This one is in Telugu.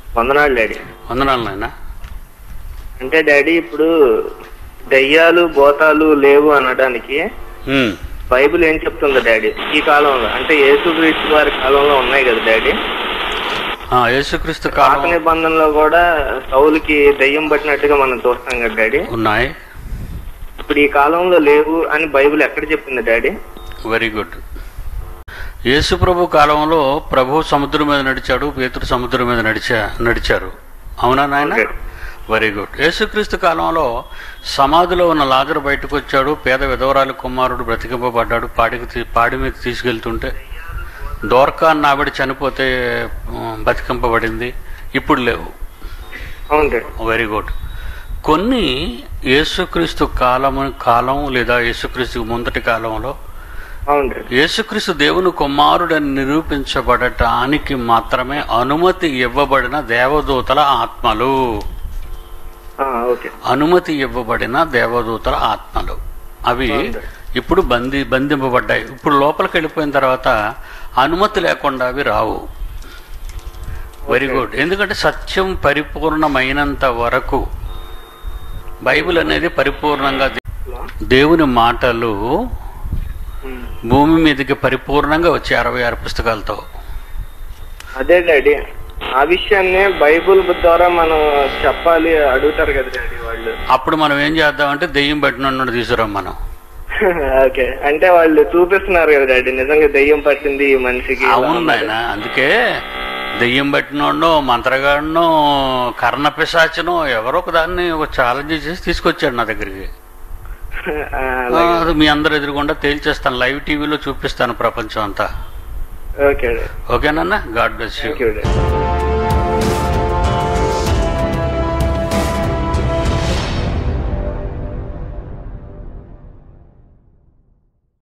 వందనాలు డాడీ వందనాలు నాయనా అంటే డాడీ ఇప్పుడు దయ్యాలు భూతాలు లేవు అనడానికి ఉమ్, బైబిల్ ఏం చెప్తుంది డాడీ ఈ కాలంలో అంటే యేసుక్రీస్తు వారి కాలంలో ఉన్నాయి కదా డాడీ ఆ, యేసుక్రీస్తు పాత కాలం నిబంధనలో కూడా సౌలుకి దయ్యం పట్టినట్టుగా మనం చూస్తాం కదా డాడీ ఉన్నాయి ఇప్పుడు ఈ కాలంలో లేవు అని బైబిల్ ఎక్కడ చెప్పింది డాడీ వెరీ గుడ్ యేసు ప్రభు కాలంలో ప్రభు సముద్రం మీద నడిచాడు పేతురు సముద్రం మీద నడిచా నడిచారు అవునా నాయన Okay. వెరీ గుడ్ యేసుక్రీస్తు కాలంలో సమాధిలో ఉన్న లాజరు బయటకు వచ్చాడు పేద విధవరాలి కుమారుడు బ్రతికింపబడ్డాడు పాడికి తీ- పాడి మీద తీసుకెళ్తుంటే దోర్కా నావిడ చనిపోతే ఉమ్, బతికింపబడింది ఇప్పుడు లేవు అవును డాడీ వెరీ గుడ్ కొన్ని యేసుక్రీస్తు కాలము కాలం లేదా యేసుక్రీస్తు ముందటి కాలంలో అవును డాడీ యేసుక్రీస్తు దేవుని కుమారుడని నిరూపించబడటానికి మాత్రమే అనుమతి ఇవ్వబడిన దేవదూతల ఆత్మలు ఆ, ఓకే అనుమతి ఇవ్వబడిన దేవదూతల ఆత్మలు అవి అవును. ఇప్పుడు బంధి బంధింపబడ్డాయి ఇప్పుడు లోపలికి వెళ్ళిపోయిన తర్వాత అనుమతి లేకుండా అవి రావు వెరీ గుడ్ ఎందుకంటే సత్యం పరిపూర్ణమైనంత వరకు బైబిల్ అనేది పరిపూర్ణంగా దే- హలో? దేవుని మాటలు ఉమ్. భూమి మీదకి పరిపూర్ణంగా వచ్చే అరవై ఆరు పుస్తకాలతో అదే డాడీ ఆ విషయాన్ని బైబుల్ ద్వారా మనం చెప్పాలి అడుగుతారు కదా డాడీ వాళ్ళు అప్పుడు మనం ఏం చేద్దామంటే దెయ్యం పెట్టినట్టు తీసుకురాం మనం ఓకే అంటే వాళ్ళు చూపిస్తున్నారు కదా డాడీ నిజంగా దెయ్యం పట్టింది ఈ మనిషికి ఇలా అవును అన్నది. నాయన అందుకే దెయ్యం పట్టినోడో మంత్రగాడినో కర్ణ పిశాచనో ఎవరో ఒక దాన్ని ఒక ఛాలెంజ్ చేసి తీసుకొచ్చాడు నా దగ్గరికి ఆ, ఆ, అలాగే. అది మీ అందరు ఎదురుగుండా తేల్చేస్తాను లైవ్ టీవీలో చూపిస్తాను ప్రపంచం అంతా ఓకే డాడీ ఓకేనన్నా God bless you thank you daddy